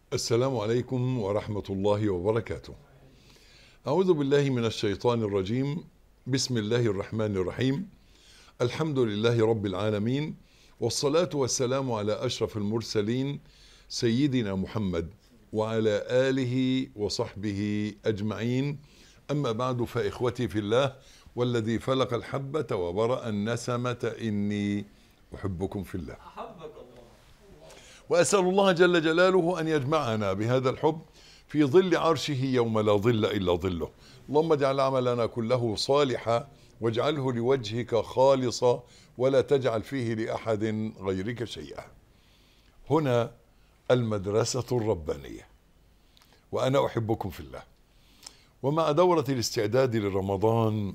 السلام عليكم ورحمة الله وبركاته. أعوذ بالله من الشيطان الرجيم. بسم الله الرحمن الرحيم. الحمد لله رب العالمين والصلاة والسلام على أشرف المرسلين سيدنا محمد وعلى آله وصحبه أجمعين. أما بعد فإخوتي في الله والذي فلق الحبة وبرأ النسمة إني أحبكم في الله. أحبك الله وأسأل الله جل جلاله أن يجمعنا بهذا الحب في ظل عرشه يوم لا ظل إلا ظله اللهم اجعل عملنا كله صالحا واجعله لوجهك خالصا ولا تجعل فيه لأحد غيرك شيئا هنا المدرسة الربانية وأنا أحبكم في الله ومع دورة الاستعداد لرمضان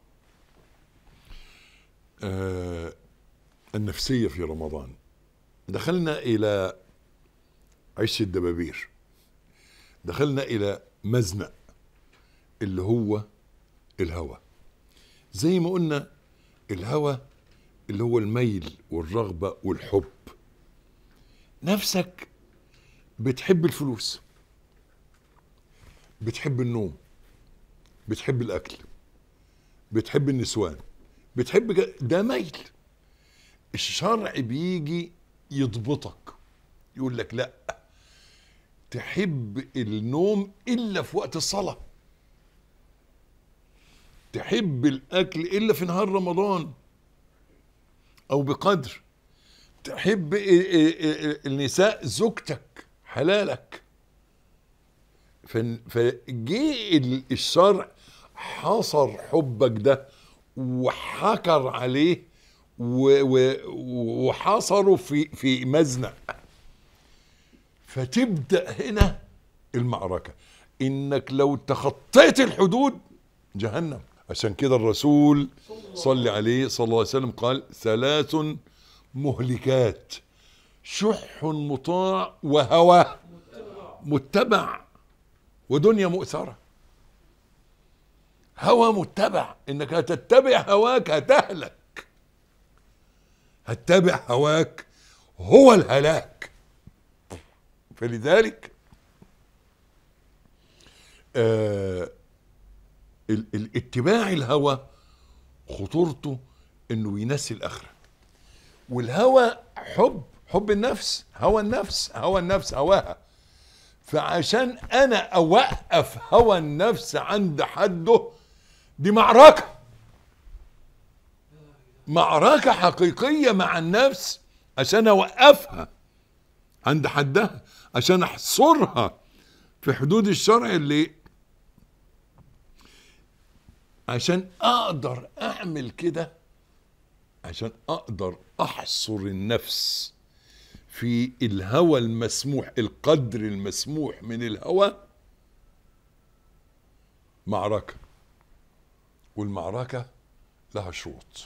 آه النفسية في رمضان دخلنا الى عش الدبابير دخلنا الى مزنق اللي هو الهوى زي ما قلنا الهوى اللي هو الميل والرغبة والحب نفسك بتحب الفلوس بتحب النوم بتحب الاكل بتحب النسوان بتحب ج- ده ميل الشرع بيجي يضبطك يقول لك لا تحب النوم الا في وقت الصلاه تحب الاكل الا في نهار رمضان او بقدر تحب ال- ال- ال- النساء زوجتك حلالك فن- فجه ال- الشرع حصر حبك ده وحكر عليه و- و- وحصروا في في مزنق فتبدا هنا المعركه انك لو تخطيت الحدود جهنم عشان كده الرسول صلى عليه صلى الله عليه وسلم قال ثلاث مهلكات شح مطاع وهوى متبع ودنيا مؤثره هوى متبع انك هتتبع هواك هتهلك هتتبع هواك هو الهلاك فلذلك آه ال- ال- اتباع الهوى خطورته انه ينسي الاخره والهوى حب حب النفس هوى النفس هوى النفس هواها فعشان انا اوقف هوى النفس عند حده دي معركه معركة حقيقية مع النفس عشان أوقفها عند حدها عشان أحصرها في حدود الشرع اللي عشان أقدر أعمل كده عشان أقدر أحصر النفس في الهوى المسموح القدر المسموح من الهوى معركة والمعركة لها شروط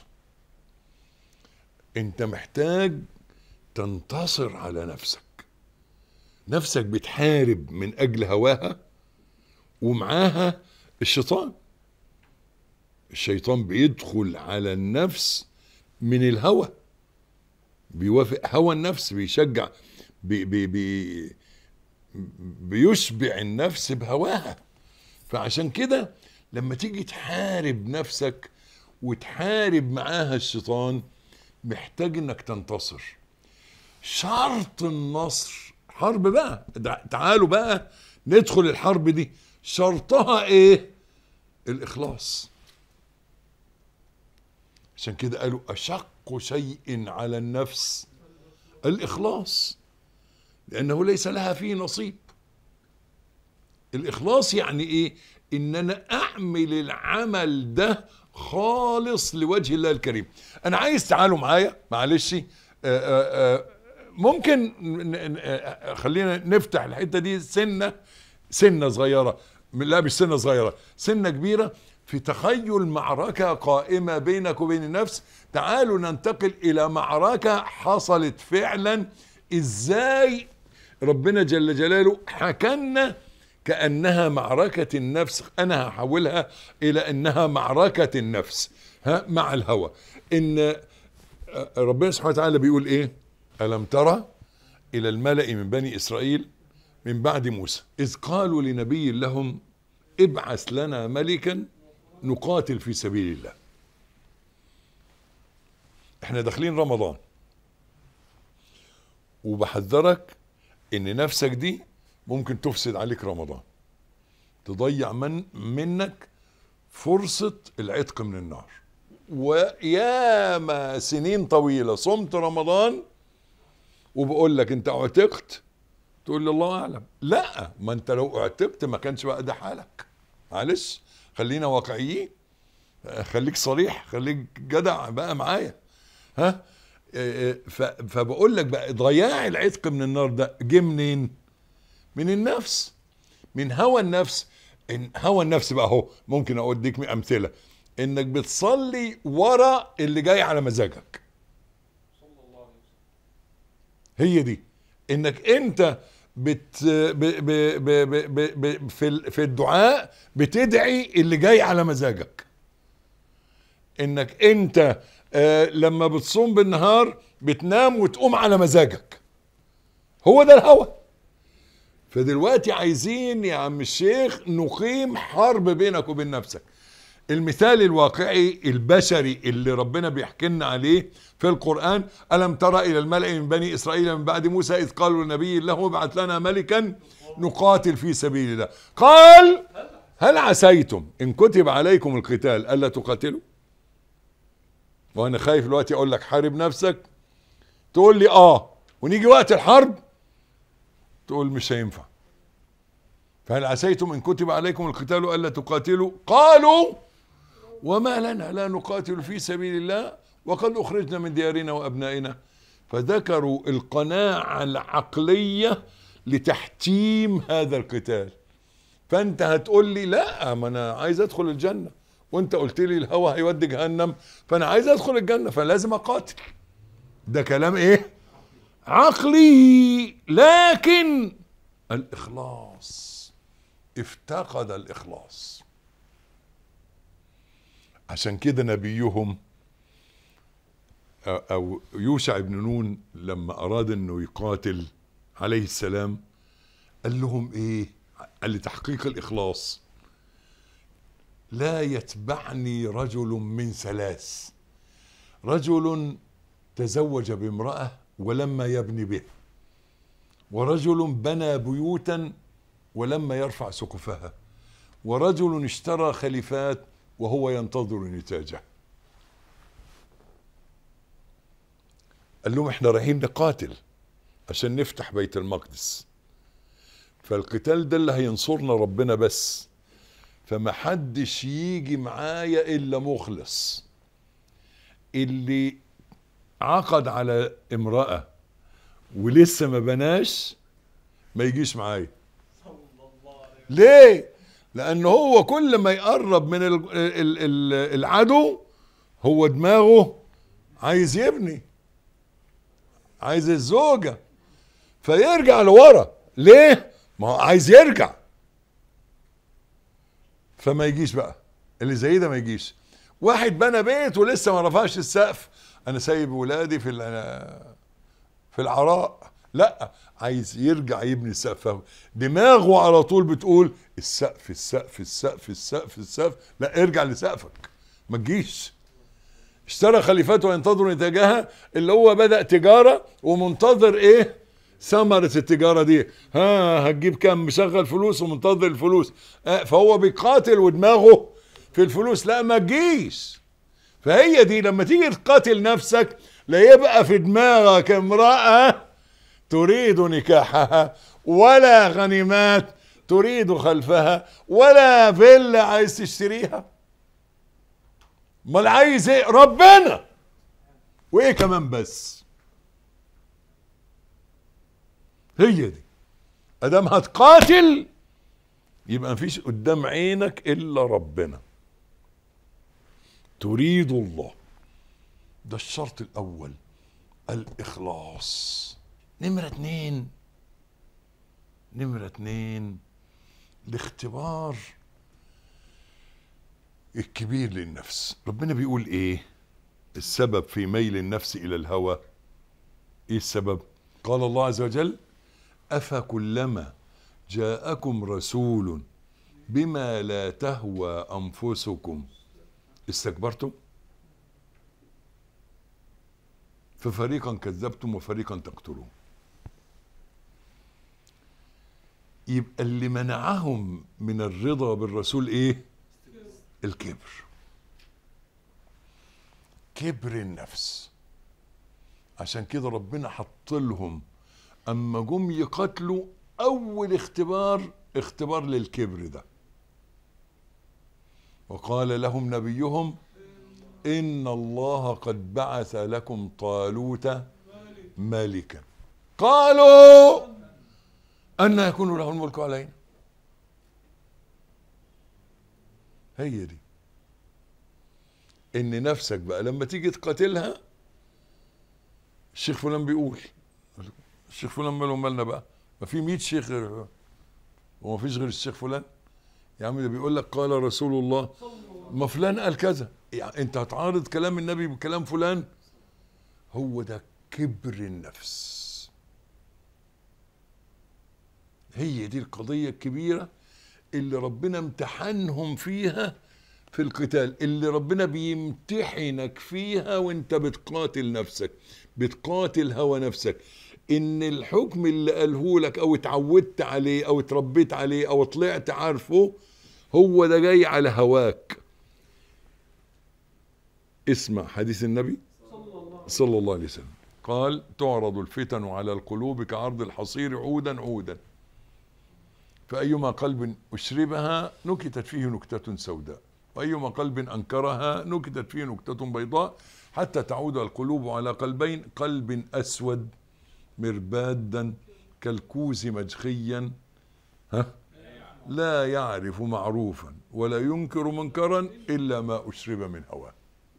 انت محتاج تنتصر على نفسك نفسك بتحارب من اجل هواها ومعاها الشيطان الشيطان بيدخل على النفس من الهوى بيوافق هوى النفس بيشجع بي بي بي بيشبع النفس بهواها فعشان كده لما تيجي تحارب نفسك وتحارب معاها الشيطان محتاج انك تنتصر شرط النصر حرب بقى دع- تعالوا بقى ندخل الحرب دي شرطها ايه الاخلاص عشان كده قالوا اشق شيء على النفس الاخلاص لانه ليس لها فيه نصيب الاخلاص يعني ايه ان انا اعمل العمل ده خالص لوجه الله الكريم انا عايز تعالوا معايا معلش آه، آه، آه، ممكن ن- ن- آه، خلينا نفتح الحته دي سنه سنه صغيره لا مش سنه صغيره سنه كبيره في تخيل معركه قائمه بينك وبين النفس تعالوا ننتقل الى معركه حصلت فعلا ازاي ربنا جل جلاله حكلنا كانها معركه النفس انا هحولها الى انها معركه النفس ها مع الهوى ان ربنا سبحانه وتعالى بيقول ايه الم ترى الى الملا من بني اسرائيل من بعد موسى إذ قالوا لنبي لهم ابعث لنا ملكا نقاتل في سبيل الله احنا داخلين رمضان وبحذرك ان نفسك دي ممكن تفسد عليك رمضان تضيع من منك فرصة العتق من النار وياما سنين طويلة صمت رمضان وبقول لك انت اعتقت تقول لي الله اعلم لا ما انت لو اعتقت ما كانش بقى ده حالك معلش خلينا واقعيين خليك صريح خليك جدع بقى معايا ها ف- فبقول لك بقى ضياع العتق من النار ده جه منين؟ من النفس من هوى النفس إن هوى النفس بقى اهو ممكن اوديك من امثله انك بتصلي ورا اللي جاي على مزاجك هي دي انك انت بت ب ب ب ب ب ب في ال- في الدعاء بتدعي اللي جاي على مزاجك انك انت آه لما بتصوم بالنهار بتنام وتقوم على مزاجك هو ده الهوى فدلوقتي عايزين يا عم الشيخ نقيم حرب بينك وبين نفسك المثال الواقعي البشري اللي ربنا بيحكي لنا عليه في القرآن ألم ترى إلى الملأ من بني إسرائيل من بعد موسى إذ قالوا لنبي الله ابعث لنا ملكا نقاتل في سبيل الله قال هل عسيتم إن كتب عليكم القتال ألا تقاتلوا وأنا خايف دلوقتي أقول لك حارب نفسك تقول لي آه ونيجي وقت الحرب تقول مش هينفع فهل عسيتم ان كتب عليكم القتال الا تقاتلوا قالوا وما لنا لا نقاتل في سبيل الله وقد اخرجنا من ديارنا وابنائنا فذكروا القناعه العقليه لتحتيم هذا القتال فانت هتقول لي لا ما انا عايز ادخل الجنه وانت قلت لي الهوى هيودي جهنم فانا عايز ادخل الجنه فلازم اقاتل ده كلام ايه عقلي لكن الاخلاص افتقد الاخلاص عشان كده نبيهم أو- او يوشع بن نون لما اراد انه يقاتل عليه السلام قال لهم ايه قال لتحقيق الاخلاص لا يتبعني رجل من ثلاث رجل تزوج بامراه ولما يبني به ورجل بنى بيوتا ولما يرفع سقفها ورجل اشترى خليفات وهو ينتظر نتاجه قال لهم احنا رايحين نقاتل عشان نفتح بيت المقدس فالقتال ده اللي هينصرنا ربنا بس فما حدش يجي معايا الا مخلص اللي عقد على امرأة ولسه ما بناش ما يجيش معايا ليه لان هو كل ما يقرب من ال- ال- ال- العدو هو دماغه عايز يبني عايز الزوجة فيرجع لورا ليه ما هو عايز يرجع فما يجيش بقى اللي زي ده ما يجيش واحد بنى بيت ولسه ما رفعش السقف انا سايب ولادي في ال- في العراء لا عايز يرجع يبني السقف دماغه على طول بتقول السقف السقف السقف السقف السقف لا ارجع لسقفك ما تجيش اشترى خليفته ينتظر نتاجها اللي هو بدأ تجارة ومنتظر ايه ثمرة التجارة دي ها هتجيب كام مشغل فلوس ومنتظر الفلوس آه فهو بيقاتل ودماغه في الفلوس لا ما تجيش فهي دي لما تيجي تقاتل نفسك لا يبقى في دماغك امرأة تريد نكاحها ولا غنيمات تريد خلفها ولا فيلا عايز تشتريها امال عايز ايه ربنا وايه كمان بس هي دي ادام هتقاتل يبقى مفيش قدام عينك الا ربنا تريد الله ده الشرط الاول الاخلاص نمرة اتنين نمرة اتنين الاختبار الكبير للنفس ربنا بيقول ايه السبب في ميل النفس الى الهوى ايه السبب قال الله عز وجل افكلما جاءكم رسول بما لا تهوى انفسكم استكبرتم ففريقا كذبتم وفريقا تقتلون يبقى اللي منعهم من الرضا بالرسول ايه الكبر كبر النفس عشان كده ربنا حط لهم اما جم يقاتلوا اول اختبار اختبار للكبر ده وقال لهم نبيهم ان الله قد بعث لكم طالوت ملكا قالوا أن يكون له الملك علينا هي دي ان نفسك بقى لما تيجي تقاتلها الشيخ فلان بيقول الشيخ فلان ماله مالنا بقى ما في 100 شيخ غير وما فيش غير الشيخ فلان يا عم ده بيقول لك قال رسول الله ما فلان قال كذا يعني انت هتعارض كلام النبي بكلام فلان هو ده كبر النفس هي دي القضية الكبيرة اللي ربنا امتحنهم فيها في القتال اللي ربنا بيمتحنك فيها وانت بتقاتل نفسك بتقاتل هوى نفسك ان الحكم اللي قاله لك او اتعودت عليه او اتربيت عليه او طلعت عارفه هو ده جاي على هواك اسمع حديث النبي صلى الله عليه وسلم قال تعرض الفتن على القلوب كعرض الحصير عودا عودا فأيما قلب أشربها نكتت فيه نكتة سوداء وأيما قلب أنكرها نكتت فيه نكتة بيضاء حتى تعود القلوب على قلبين قلب أسود مربادا كالكوز مجخيا ها لا يعرف معروفا ولا ينكر منكرا إلا ما أشرب من هواه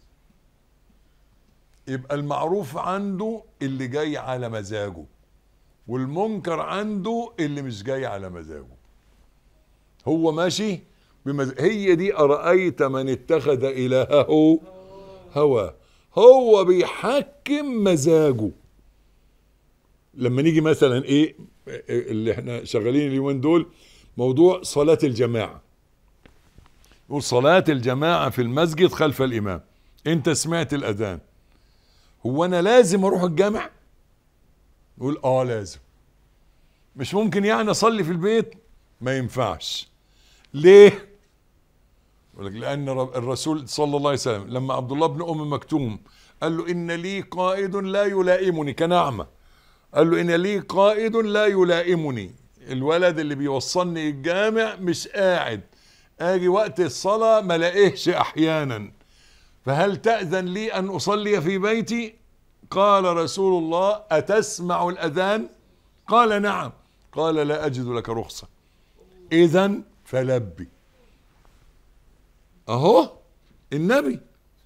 يبقى المعروف عنده اللي جاي على مزاجه والمنكر عنده اللي مش جاي على مزاجه هو ماشي بمز... هي دي أرأيت من اتخذ إلهه هوى هو بيحكم مزاجه لما نيجي مثلا ايه اللي احنا شغالين اليومين دول موضوع صلاة الجماعة يقول صلاة الجماعة في المسجد خلف الإمام انت سمعت الأذان هو أنا لازم أروح الجامع يقول اه لازم مش ممكن يعني اصلي في البيت ما ينفعش ليه يقول لك لان الرسول صلى الله عليه وسلم لما عبد الله بن ام مكتوم قال له ان لي قائد لا يلائمني كنعمه قال له ان لي قائد لا يلائمني الولد اللي بيوصلني الجامع مش قاعد اجي وقت الصلاه ما لاقيهش احيانا فهل تاذن لي ان اصلي في بيتي قال رسول الله أتسمع الأذان قال نعم قال لا أجد لك رخصة إذا فلبي أهو النبي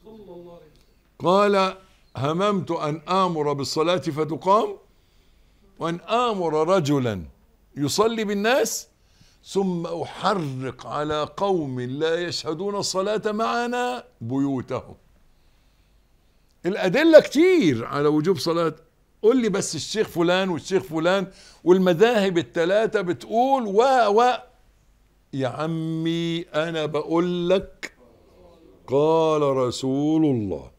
قال هممت أن آمر بالصلاة فتقام وأن آمر رجلا يصلي بالناس ثم أحرق على قوم لا يشهدون الصلاة معنا بيوتهم الأدلة كتير على وجوب صلاة قول لي بس الشيخ فلان والشيخ فلان والمذاهب الثلاثة بتقول و و يا عمي أنا بقول لك قال رسول الله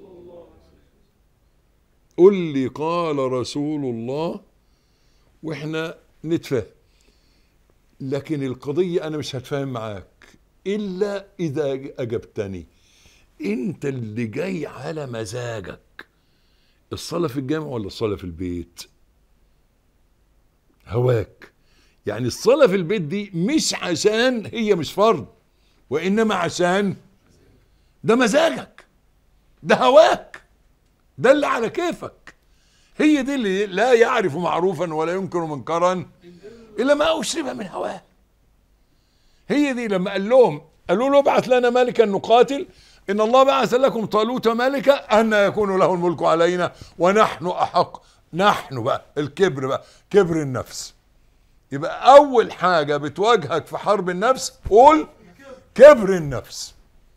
قل لي قال رسول الله واحنا نتفاهم لكن القضية أنا مش هتفاهم معاك إلا إذا أجبتني انت اللي جاي على مزاجك الصلاة في الجامع ولا الصلاة في البيت هواك يعني الصلاة في البيت دي مش عشان هي مش فرض وإنما عشان ده مزاجك ده هواك ده اللي على كيفك هي دي اللي لا يعرف معروفا ولا ينكر منكرا إلا ما أشرب من هواه هي دي لما قال لهم قالوا له ابعث لنا ملكا نقاتل إن الله بعث لكم طالوت ملكا أن يكون له الملك علينا ونحن أحق نحن بقى الكبر بقى كبر النفس يبقى أول حاجة بتواجهك في حرب النفس قول كبر النفس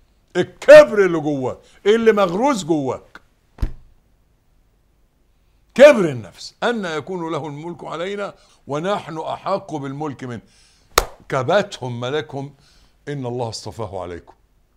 الكبر اللي جواك اللي مغروس جواك كبر النفس أن يكون له الملك علينا ونحن أحق بالملك منه كبتهم ملكهم إن الله اصطفاه عليكم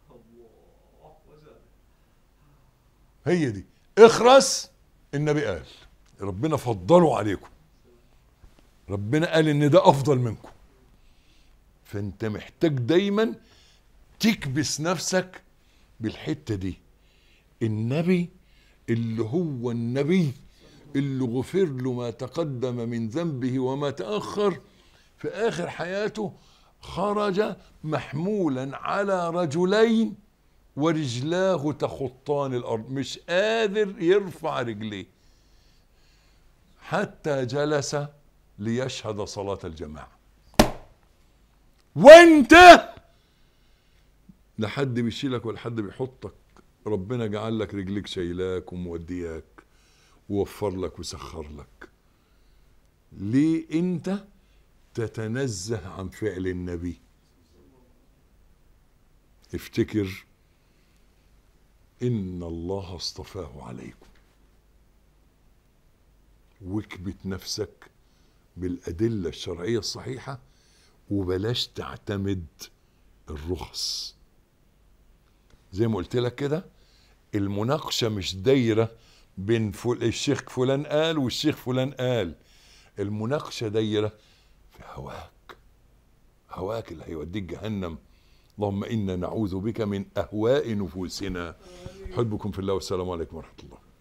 هي دي اخرس النبي قال ربنا فضله عليكم ربنا قال ان ده افضل منكم فانت محتاج دايما تكبس نفسك بالحته دي النبي اللي هو النبي اللي غفر له ما تقدم من ذنبه وما تاخر في اخر حياته خرج محمولا على رجلين ورجلاه تخطان الارض مش قادر يرفع رجليه حتى جلس ليشهد صلاه الجماعه وانت لا حد بيشيلك ولا حد بيحطك ربنا جعل لك رجليك شايلاك ومودياك ووفر لك وسخر لك ليه انت تتنزه عن فعل النبي افتكر ان الله اصطفاه عليكم واكبت نفسك بالادله الشرعيه الصحيحه وبلاش تعتمد الرخص زي ما قلت لك كده المناقشه مش دايره بين فل... الشيخ فلان قال والشيخ فلان قال المناقشه دايره في هواك هواك اللي هيوديك جهنم اللهم انا نعوذ بك من اهواء نفوسنا احبكم في الله والسلام عليكم ورحمه الله